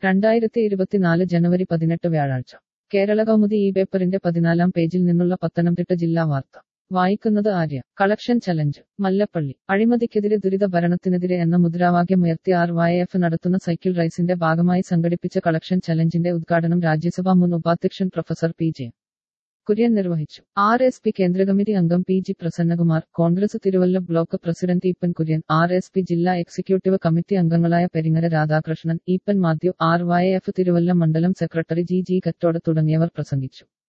രണ്ടായിരത്തി ഇരുപത്തിനാല് ജനുവരി പതിനെട്ട് വ്യാഴാഴ്ച കേരള കൗമുദി ഈ പേപ്പറിന്റെ പതിനാലാം പേജിൽ നിന്നുള്ള പത്തനംതിട്ട ജില്ലാ വാർത്ത വായിക്കുന്നത് ആര്യ കളക്ഷൻ ചലഞ്ച് മല്ലപ്പള്ളി അഴിമതിക്കെതിരെ ദുരിത ഭരണത്തിനെതിരെ എന്ന മുദ്രാവാക്യമുയർത്തി ആർ വൈ എഫ് നടത്തുന്ന സൈക്കിൾ റൈസിന്റെ ഭാഗമായി സംഘടിപ്പിച്ച കളക്ഷൻ ചലഞ്ചിന്റെ ഉദ്ഘാടനം രാജ്യസഭാ മുൻ ഉപാധ്യക്ഷൻ പ്രൊഫസർ പി ജെ കുര്യൻ നിർവഹിച്ചു ആർ എസ് പി കേന്ദ്ര കമ്മിറ്റി അംഗം P G Prasannakumar Congress Thiruvalla block president Eapen Kurian R S P ജില്ലാ എക്സിക്യൂട്ടീവ് കമ്മിറ്റി അംഗങ്ങളായ Peringara Radhakrishnan Eapen Mathew R Y F Thiruvalla മണ്ഡലം സെക്രട്ടറി ജി ജി കറ്റോട് തുടങ്ങിയവർ പ്രസംഗിച്ചു